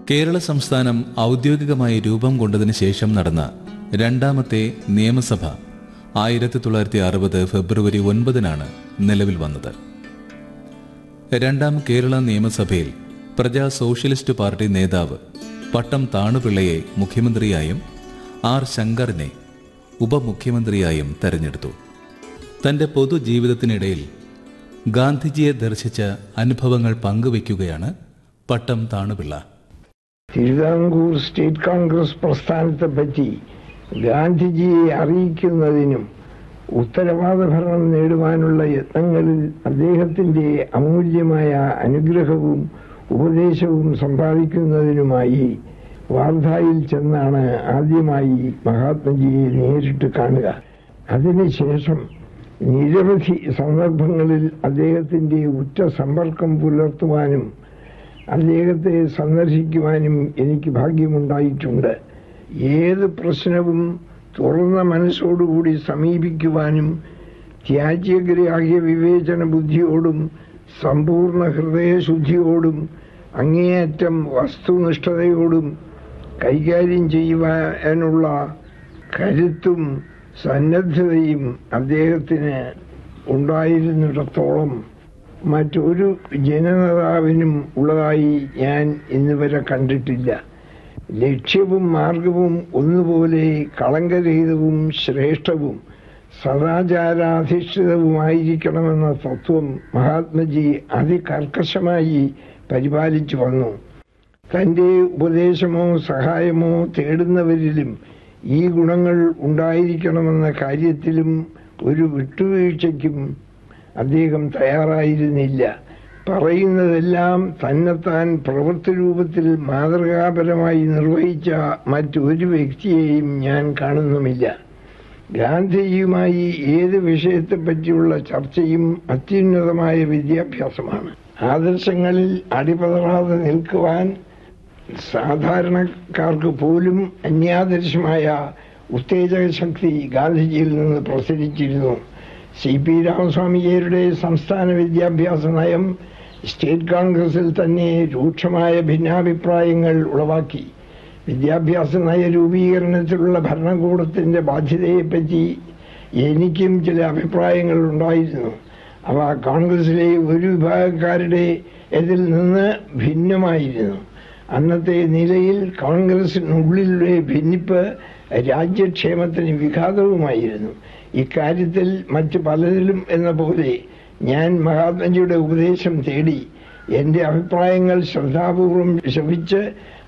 കേരള സംസ്ഥാനം ഔദ്യോഗികമായി രൂപം കൊണ്ടതിന് ശേഷം നടന്ന രണ്ടാമത്തെ നിയമസഭ ആയിരത്തി തൊള്ളായിരത്തി അറുപത് ഫെബ്രുവരി ഒൻപതിനാണ് നിലവിൽ വന്നത് രണ്ടാം കേരള നിയമസഭയിൽ പ്രജാ സോഷ്യലിസ്റ്റ് പാർട്ടി നേതാവ് പട്ടം താണുപിള്ളയെ മുഖ്യമന്ത്രിയായും ആർ ശങ്കറിനെ ഉപമുഖ്യമന്ത്രിയായും തെരഞ്ഞെടുത്തു തന്റെ പൊതുജീവിതത്തിനിടയിൽ ഗാന്ധിജിയെ ദർശിച്ച അനുഭവങ്ങൾ പങ്കുവയ്ക്കുകയാണ് പട്ടം താണുപിള്ള തിരുവിതാംകൂർ സ്റ്റേറ്റ് കോൺഗ്രസ് പ്രസ്ഥാനത്തെ പറ്റി ഗാന്ധിജിയെ അറിയിക്കുന്നതിനും ഉത്തരവാദ ഭരണം നേടുവാനുള്ള യത്നങ്ങളിൽ അദ്ദേഹത്തിന്റെ അമൂല്യമായ അനുഗ്രഹവും ഉപദേശവും സമ്പാദിക്കുന്നതിനുമായി വാർധായിൽ ചെന്നാണ് ആദ്യമായി മഹാത്മജിയെ നേരിട്ട് കാണുക അതിനുശേഷം നിരവധി സന്ദർഭങ്ങളിൽ അദ്ദേഹത്തിന്റെ ഉറ്റ സമ്പർക്കം പുലർത്തുവാനും അദ്ദേഹത്തെ സന്ദർശിക്കുവാനും എനിക്ക് ഭാഗ്യമുണ്ടായിട്ടുണ്ട് ഏത് പ്രശ്നവും തുറന്ന മനസ്സോടുകൂടി സമീപിക്കുവാനും ത്യാജ്യഗ്രാഹ്യ വിവേചന ബുദ്ധിയോടും സമ്പൂർണ്ണ ഹൃദയശുദ്ധിയോടും അങ്ങേയറ്റം വസ്തുനിഷ്ഠതയോടും കൈകാര്യം ചെയ്യുവാനുള്ള കരുത്തും സന്നദ്ധതയും അദ്ദേഹത്തിന് ഉണ്ടായിരുന്നിടത്തോളം മറ്റൊരു ജനനേതാവിനും ഉള്ളതായി ഞാൻ ഇന്നുവരെ കണ്ടിട്ടില്ല ലക്ഷ്യവും മാർഗവും ഒന്നുപോലെ കളങ്കരഹിതവും ശ്രേഷ്ഠവും സദാചാരാധിഷ്ഠിതവുമായിരിക്കണമെന്ന തത്വം മഹാത്മജി അതികർക്കശമായി പരിപാലിച്ചു വന്നു തന്റെ ഉപദേശമോ സഹായമോ തേടുന്നവരിലും ഈ ഗുണങ്ങൾ ഉണ്ടായിരിക്കണമെന്ന കാര്യത്തിലും ഒരു വിട്ടുവീഴ്ചയ്ക്കും അദ്ദേഹം തയ്യാറായിരുന്നില്ല പറയുന്നതെല്ലാം തന്നെത്താൻ പ്രവൃത്തി രൂപത്തിൽ മാതൃകാപരമായി നിർവഹിച്ച മറ്റൊരു വ്യക്തിയെയും ഞാൻ കാണുന്നുമില്ല ഗാന്ധിജിയുമായി ഏത് വിഷയത്തെപ്പറ്റിയുള്ള ചർച്ചയും അത്യുന്നതമായ വിദ്യാഭ്യാസമാണ് ആദർശങ്ങളിൽ അടിപതറാതെ നിൽക്കുവാൻ സാധാരണക്കാർക്ക് പോലും അന്യാദർശമായ ഉത്തേജക ശക്തി ഗാന്ധിജിയിൽ നിന്ന് പ്രസരിച്ചിരുന്നു സി പി രാമസ്വാമിജിയുടെ സംസ്ഥാന വിദ്യാഭ്യാസ നയം സ്റ്റേറ്റ് കോൺഗ്രസിൽ തന്നെ രൂക്ഷമായ ഭിന്നാഭിപ്രായങ്ങൾ ഉളവാക്കി വിദ്യാഭ്യാസ നയ രൂപീകരണത്തിലുള്ള ഭരണകൂടത്തിന്റെ ബാധ്യതയെപ്പറ്റി എനിക്കും ചില അഭിപ്രായങ്ങൾ ഉണ്ടായിരുന്നു അവ കോൺഗ്രസിലെ ഒരു വിഭാഗക്കാരുടെ ഇതിൽ നിന്ന് ഭിന്നമായിരുന്നു അന്നത്തെ നിലയിൽ കോൺഗ്രസിനുള്ളിലെ ഭിന്നിപ്പ് രാജ്യക്ഷേമത്തിന് വിഘാതവുമായിരുന്നു ഇക്കാര്യത്തിൽ മറ്റു പലരിലും എന്ന പോലെ ഞാൻ മഹാത്മജിയുടെ ഉപദേശം തേടി എന്റെ അഭിപ്രായങ്ങൾ ശ്രദ്ധാപൂർവം ശ്രമിച്ച്